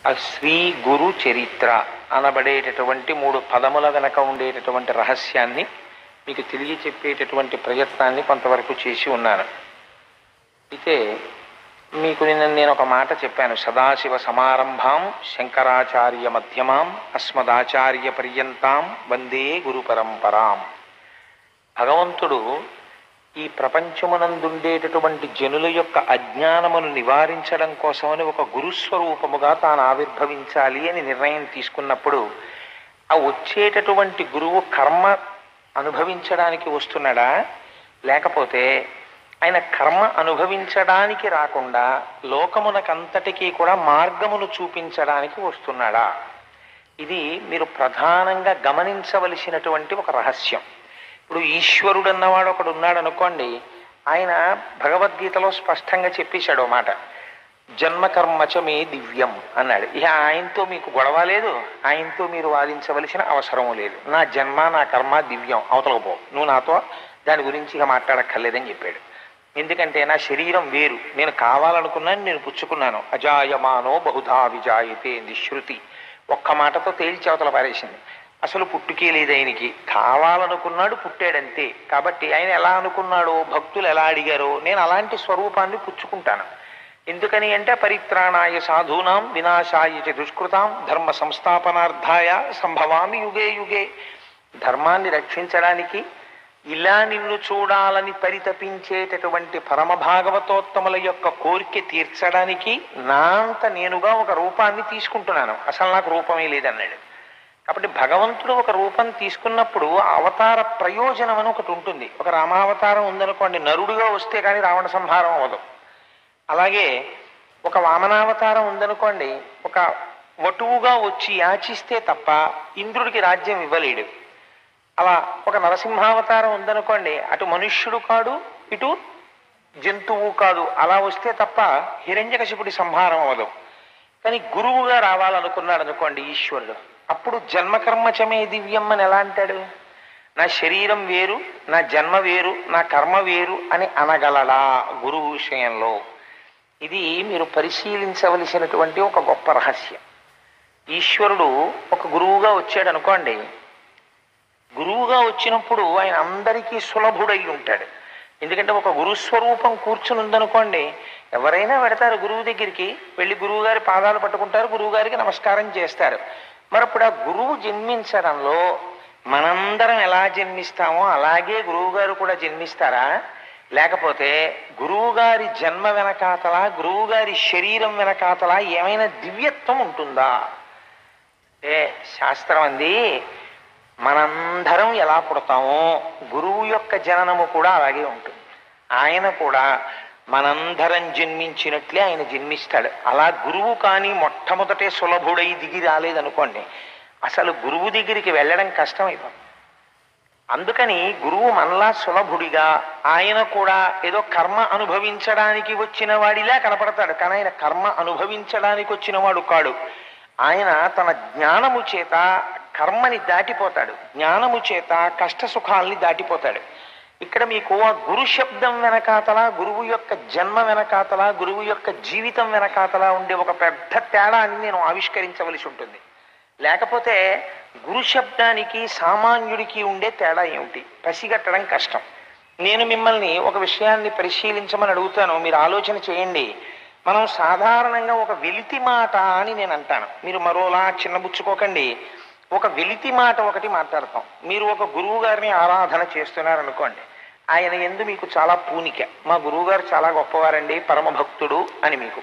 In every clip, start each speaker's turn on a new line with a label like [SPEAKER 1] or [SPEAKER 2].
[SPEAKER 1] ఆ శ్రీ గురు చరిత్ర అనబడేటటువంటి మూడు పదముల వెనక ఉండేటటువంటి రహస్యాన్ని మీకు తెలియచెప్పేటటువంటి ప్రయత్నాన్ని కొంతవరకు చేసి ఉన్నాను అయితే మీకు నిన్న నేను ఒక మాట చెప్పాను సదాశివ సమారంభాం శంకరాచార్య మధ్యమాం అస్మదాచార్య పర్యంతాం వందే గురు పరంపరాం భగవంతుడు ఈ ప్రపంచమునందుండేటటువంటి జనుల యొక్క అజ్ఞానమును నివారించడం కోసమని ఒక గురుస్వరూపముగా తాను ఆవిర్భవించాలి అని నిర్ణయం తీసుకున్నప్పుడు ఆ వచ్చేటటువంటి గురువు కర్మ అనుభవించడానికి వస్తున్నాడా లేకపోతే ఆయన కర్మ అనుభవించడానికి రాకుండా లోకమునకంతటికీ కూడా మార్గమును చూపించడానికి వస్తున్నాడా ఇది మీరు ప్రధానంగా గమనించవలసినటువంటి ఒక రహస్యం ఇప్పుడు ఈశ్వరుడు అన్నవాడు ఒకడు ఉన్నాడు అనుకోండి ఆయన భగవద్గీతలో స్పష్టంగా చెప్పేశాడు ఓ మాట జన్మకర్మచ మే దివ్యం అన్నాడు ఇక ఆయనతో మీకు గొడవ లేదు ఆయనతో మీరు వాదించవలసిన అవసరం లేదు నా జన్మ నా కర్మ దివ్యం అవతలకు పో నువ్వు నాతో దాని గురించి ఇక మాట్లాడక్కర్లేదని చెప్పాడు ఎందుకంటే నా శరీరం వేరు నేను కావాలనుకున్నాను నేను పుచ్చుకున్నాను అజాయమానో బహుధా విజాయతే అంది శృతి ఒక్క మాటతో తేల్చి అవతల పారేసింది అసలు పుట్టుకే లేదు ఆయనకి కావాలనుకున్నాడు పుట్టాడంతే కాబట్టి ఆయన ఎలా అనుకున్నాడో భక్తులు ఎలా అడిగారో నేను అలాంటి స్వరూపాన్ని పుచ్చుకుంటాను ఎందుకని అంటే పరిత్రాణాయ సాధూనాం వినాశాయ చ దుష్కృతాం ధర్మ సంస్థాపనార్థాయ సంభవామి యుగే యుగే ధర్మాన్ని రక్షించడానికి ఇలా నిన్ను చూడాలని పరితపించేటటువంటి పరమ భాగవతోత్తముల యొక్క కోరిక తీర్చడానికి నా అంత నేనుగా ఒక రూపాన్ని తీసుకుంటున్నాను అసలు నాకు రూపమే లేదన్నాడు కాబట్టి భగవంతుడు ఒక రూపం తీసుకున్నప్పుడు ఆ అవతార ప్రయోజనం అని ఒకటి ఉంటుంది ఒక రామావతారం ఉందనుకోండి నరుడుగా వస్తే కానీ రావణ సంహారం అవ్వదు అలాగే ఒక వామనావతారం ఉందనుకోండి ఒక వటువుగా వచ్చి యాచిస్తే తప్ప ఇంద్రుడికి రాజ్యం ఇవ్వలేడు అలా ఒక నరసింహావతారం ఉందనుకోండి అటు మనుష్యుడు కాడు ఇటు జంతువు కాదు అలా వస్తే తప్ప హిరణ్యకశిపుడి సంహారం అవ్వదు కానీ గురువుగా రావాలనుకున్నాడు అనుకోండి ఈశ్వరుడు అప్పుడు జన్మకర్మచమే దివ్యం అని ఎలా అంటాడు నా శరీరం వేరు నా జన్మ వేరు నా కర్మ వేరు అని అనగలడా గురువు విషయంలో ఇది మీరు పరిశీలించవలసినటువంటి ఒక గొప్ప రహస్యం ఈశ్వరుడు ఒక గురువుగా వచ్చాడు అనుకోండి గురువుగా వచ్చినప్పుడు ఆయన అందరికీ సులభుడై ఉంటాడు ఎందుకంటే ఒక గురుస్వరూపం కూర్చుని ఉందనుకోండి ఎవరైనా పెడతారు గురువు దగ్గరికి వెళ్ళి గురువు గారి పాదాలు పట్టుకుంటారు గురువు గారికి నమస్కారం చేస్తారు మరి అప్పుడు ఆ గురువు జన్మించడంలో మనందరం ఎలా జన్మిస్తామో అలాగే గురువు గారు కూడా జన్మిస్తారా లేకపోతే గురువుగారి జన్మ వెనకాతల గురువుగారి శరీరం వెనకాతల ఏమైనా దివ్యత్వం ఉంటుందా అంటే శాస్త్రం అంది మనందరం ఎలా పుడతామో గురువు యొక్క జననము కూడా అలాగే ఉంటుంది ఆయన కూడా మనందరం జన్మించినట్లే ఆయన జన్మిస్తాడు అలా గురువు కానీ మొట్టమొదటే సులభుడై దిగి రాలేదనుకోండి అసలు గురువు దగ్గరికి వెళ్ళడం కష్టమైపోతుంది అందుకని గురువు మనలా సులభుడిగా ఆయన కూడా ఏదో కర్మ అనుభవించడానికి వచ్చిన వాడిలా కనపడతాడు కానీ ఆయన కర్మ అనుభవించడానికి వచ్చిన వాడు కాడు ఆయన తన జ్ఞానము చేత కర్మని దాటిపోతాడు జ్ఞానము చేత కష్ట సుఖాల్ని దాటిపోతాడు ఇక్కడ మీకు ఆ గురు శబ్దం వెనకాతల గురువు యొక్క జన్మ వెనకాతల గురువు యొక్క జీవితం వెనకాతల ఉండే ఒక పెద్ద తేడాన్ని నేను ఆవిష్కరించవలసి ఉంటుంది లేకపోతే గురు శబ్దానికి సామాన్యుడికి ఉండే తేడా ఏమిటి పసిగట్టడం కష్టం నేను మిమ్మల్ని ఒక విషయాన్ని పరిశీలించమని అడుగుతాను మీరు ఆలోచన చేయండి మనం సాధారణంగా ఒక వెలితి మాట అని నేను అంటాను మీరు మరోలా చిన్నబుచ్చుకోకండి ఒక వెలితి మాట ఒకటి మాట్లాడతాం మీరు ఒక గురువు గారిని ఆరాధన చేస్తున్నారనుకోండి ఆయన ఎందు మీకు చాలా పూనిక మా గురువు గారు చాలా గొప్పవారండి పరమ భక్తుడు అని మీకు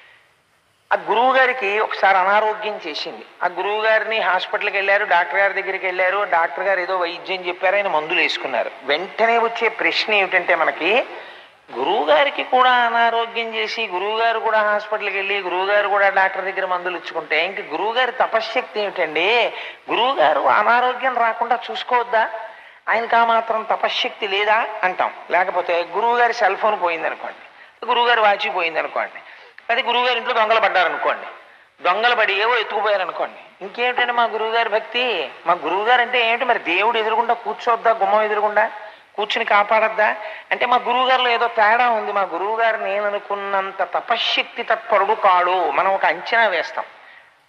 [SPEAKER 1] ఆ గురువు గారికి ఒకసారి అనారోగ్యం చేసింది ఆ గురువు గారిని హాస్పిటల్కి వెళ్ళారు డాక్టర్ గారి దగ్గరికి వెళ్ళారు డాక్టర్ గారు ఏదో వైద్యం చెప్పారు ఆయన మందులు వేసుకున్నారు వెంటనే వచ్చే ప్రశ్న ఏమిటంటే మనకి గురువు గారికి కూడా అనారోగ్యం చేసి గురువు గారు కూడా హాస్పిటల్కి వెళ్ళి గురువు గారు కూడా డాక్టర్ దగ్గర మందులు ఇచ్చుకుంటే ఇంక గురువు గారి తపశ్శక్తి ఏమిటండి గురువు గారు అనారోగ్యం రాకుండా చూసుకోవద్దా ఆయనకు ఆ మాత్రం తపశ్శక్తి లేదా అంటాం లేకపోతే గురువు గారి సెల్ ఫోన్ పోయింది అనుకోండి గురువు గారి వాచి పోయింది అనుకోండి అదే గురువు గారి ఇంట్లో దొంగలు పడ్డారనుకోండి దొంగలు పడి ఏవో ఎత్తుకుపోయారు అనుకోండి ఇంకేమిటండి మా గురువు గారి భక్తి మా గురువు గారు అంటే ఏమిటి మరి దేవుడు ఎదురుగుండా కూర్చోద్దా గుమ్మం ఎదురుగుండా కూర్చుని కాపాడద్దా అంటే మా గురువు గారిలో ఏదో తేడా ఉంది మా గురువు గారు నేను అనుకున్నంత తపశ్శక్తి తత్పరుడు కాడు మనం ఒక అంచనా వేస్తాం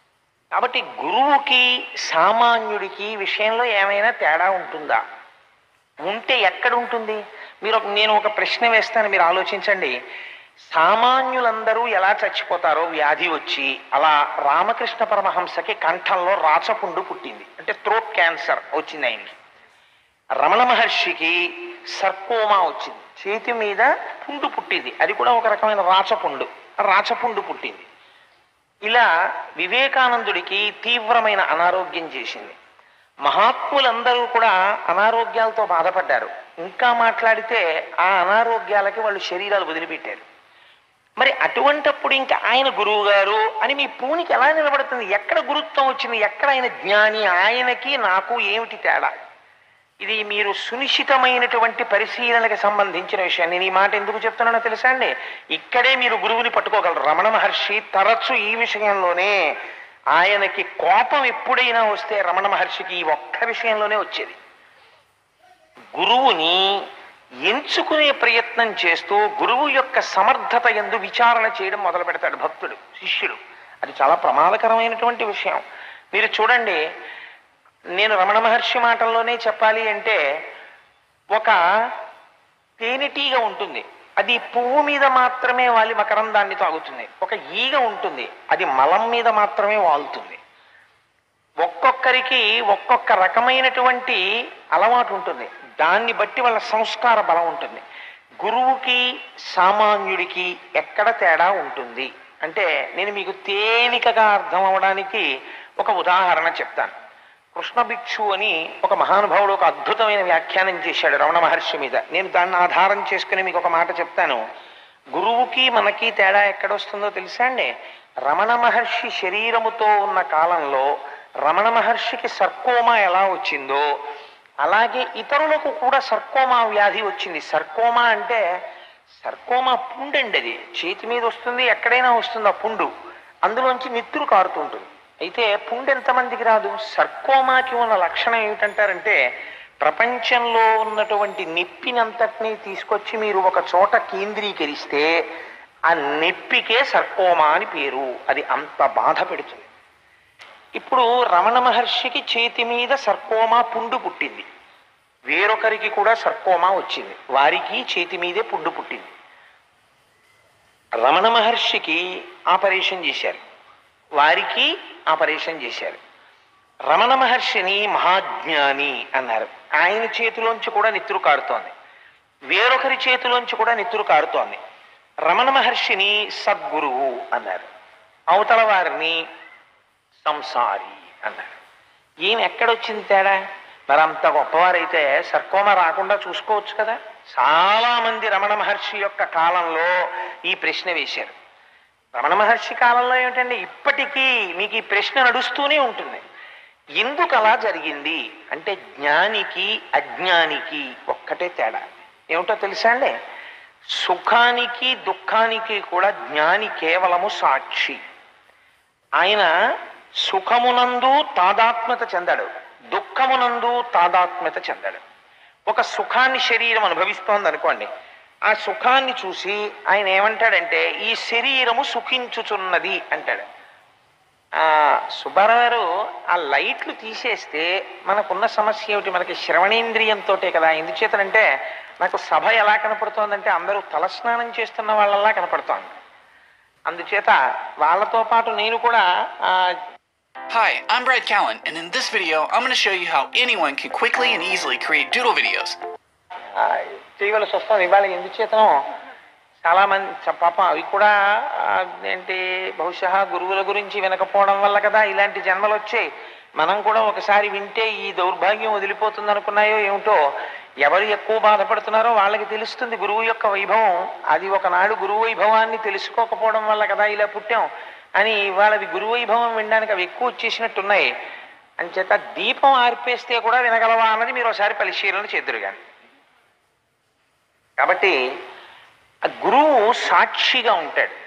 [SPEAKER 1] కాబట్టి గురువుకి సామాన్యుడికి విషయంలో ఏమైనా తేడా ఉంటుందా ఉంటే ఎక్కడ ఉంటుంది మీరు ఒక- నేను ఒక ప్రశ్న వేస్తాను మీరు ఆలోచించండి సామాన్యులందరూ ఎలా చచ్చిపోతారో వ్యాధి వచ్చి అలా రామకృష్ణ పరమహంసకి కంఠంలో రాచపుండు పుట్టింది అంటే థ్రోట్ క్యాన్సర్ వచ్చింది ఆయనకి రమణ మహర్షికి సర్కోమా వచ్చింది చేతి మీద పుండు పుట్టింది అది కూడా ఒక రకమైన రాచపుండు ఆ రాచపుండు పుట్టింది ఇలా వివేకానందుడికి తీవ్రమైన అనారోగ్యం చేసింది మహాత్ములందరూ కూడా అనారోగ్యాలతో బాధపడ్డారు ఇంకా మాట్లాడితే ఆ అనారోగ్యాలకి వాళ్ళు శరీరాలు వదిలిపెట్టారు మరి అటువంటప్పుడు ఇంకా ఆయన గురువు గారు అని మీ పూనికి ఎలా నిలబడుతుంది ఎక్కడ గురుత్వం వచ్చింది ఎక్కడ ఆయన జ్ఞాని ఆయనకి నాకు ఏమిటి తేడా ఇది మీరు సునిశ్చితమైనటువంటి పరిశీలనకి సంబంధించిన విషయం నేను ఈ మాట ఎందుకు చెప్తున్నానో తెలుసా అండి ఇక్కడే మీరు గురువుని పట్టుకోగలరు రమణ మహర్షి తరచు ఈ విషయంలోనే ఆయనకి కోపం ఎప్పుడైనా వస్తే రమణ మహర్షికి ఈ ఒక్క విషయంలోనే వచ్చేది గురువుని ఎంచుకునే ప్రయత్నం చేస్తూ గురువు యొక్క సమర్థత ఎందు విచారణ చేయడం మొదలు పెడతాడు భక్తుడు శిష్యుడు అది చాలా ప్రమాదకరమైనటువంటి విషయం మీరు చూడండి నేను రమణ మహర్షి మాటల్లోనే చెప్పాలి అంటే ఒక తేనెటీగ ఉంటుంది అది పువ్వు మీద మాత్రమే వాలి మకరందాన్ని తాగుతుంది ఒక ఈగ ఉంటుంది అది మలం మీద మాత్రమే వాలుతుంది ఒక్కొక్కరికి ఒక్కొక్క రకమైనటువంటి అలవాటు ఉంటుంది దాన్ని బట్టి వాళ్ళ సంస్కార బలం ఉంటుంది గురువుకి సామాన్యుడికి ఎక్కడ తేడా ఉంటుంది అంటే నేను మీకు తేలికగా అర్థం అవడానికి ఒక ఉదాహరణ చెప్తాను కృష్ణ భిక్షు అని ఒక మహానుభావుడు ఒక అద్భుతమైన వ్యాఖ్యానం చేశాడు రమణ మహర్షి మీద నేను దాన్ని ఆధారం చేసుకుని మీకు ఒక మాట చెప్తాను గురువుకి మనకి తేడా ఎక్కడొస్తుందో తెలుసా అండి రమణ మహర్షి శరీరముతో ఉన్న కాలంలో రమణ మహర్షికి సర్కోమా ఎలా వచ్చిందో అలాగే ఇతరులకు కూడా సర్కోమా వ్యాధి వచ్చింది సర్కోమా అంటే సర్కోమా పుండు అండి అది చేతి మీద వస్తుంది ఎక్కడైనా వస్తుంది ఆ పుండు అందులోంచి నిత్తురు కారుతుంటుంది అయితే పుండు ఎంతమందికి రాదు సర్కోమాకి ఉన్న లక్షణం ఏమిటంటారంటే ప్రపంచంలో ఉన్నటువంటి నొప్పినంతటినీ తీసుకొచ్చి మీరు ఒక చోట కేంద్రీకరిస్తే ఆ నొప్పికే సర్కోమా అని పేరు అది అంత బాధ పెడుతుంది ఇప్పుడు రమణ మహర్షికి చేతి మీద సర్కోమా పుండు పుట్టింది వేరొకరికి కూడా సర్కోమా వచ్చింది వారికి చేతి మీదే పుండు పుట్టింది రమణ మహర్షికి ఆపరేషన్ చేశారు వారికి ఆపరేషన్ చేశారు రమణ మహర్షిని మహాజ్ఞాని అన్నారు ఆయన చేతిలోంచి కూడా నిత్తురు కారుతోంది వేరొకరి చేతిలోంచి కూడా నిత్తురు కారుతోంది రమణ మహర్షిని సద్గురువు అన్నారు అవతల వారిని సంసారి అన్నారు ఈయన ఎక్కడొచ్చింది తేడా మరి అంత గొప్పవారైతే సర్కోమ రాకుండా చూసుకోవచ్చు కదా చాలా మంది రమణ మహర్షి యొక్క కాలంలో ఈ ప్రశ్న వేశారు రమణ మహర్షి కాలంలో ఏమిటండి ఇప్పటికీ మీకు ఈ ప్రశ్న నడుస్తూనే ఉంటుంది ఎందుకు అలా జరిగింది అంటే జ్ఞానికి అజ్ఞానికి ఒక్కటే తేడా ఏమిటో తెలుసా అండి సుఖానికి దుఃఖానికి కూడా జ్ఞాని కేవలము సాక్షి ఆయన సుఖమునందు తాదాత్మ్యత చెందాడు దుఃఖమునందు తాదాత్మ్యత చెందాడు ఒక సుఖాన్ని శరీరం అనుభవిస్తోంది అనుకోండి ఆ సుఖాన్ని చూసి ఆయన ఏమంటాడంటే ఈ శరీరము సుఖించుచున్నది అంటాడు ఆ సుబ్బారావు గారు ఆ లైట్లు తీసేస్తే మనకున్న సమస్య ఏమిటి మనకి శ్రవణేంద్రియంతో కదా ఎందుచేతనంటే నాకు సభ ఎలా కనపడుతోందంటే అందరూ తలస్నానం చేస్తున్న వాళ్ళలా కనపడుతోంది అందుచేత వాళ్ళతో పాటు నేను కూడా ఆ,
[SPEAKER 2] Hi, I'm Brad Callen, and in this video, I'm going to show you how anyone can quickly and easily create doodle videos.
[SPEAKER 1] ఆ, చేయవలసి వస్తుంది ఇవాళ ఎందుచేతనో చాలా మంది చ- పాపం అవి కూడా ఆ, ఏంటి బహుశా గురువుల గురించి వినకపోవడం వల్ల కదా ఇలాంటి జన్మలు వచ్చాయి మనం కూడా ఒకసారి వింటే ఈ దౌర్భాగ్యం వదిలిపోతుంది అనుకున్నాయో ఏమిటో ఎవరు ఎక్కువ బాధపడుతున్నారో వాళ్ళకి తెలుస్తుంది గురువు యొక్క వైభవం అది ఒకనాడు గురువు వైభవాన్ని తెలుసుకోకపోవడం వల్ల కదా ఇలా పుట్టాం అని వాళ్ళది గురువు వైభవం వినడానికి అవి ఎక్కువ వచ్చేసినట్టున్నాయి అంచేత దీపం ఆర్పేస్తే కూడా వినగలవా అన్నది మీరు ఒకసారి పరిశీలన చేద్దరు కానీ కాబట్టి ఆ గురువు సాక్షిగా ఉంటాడు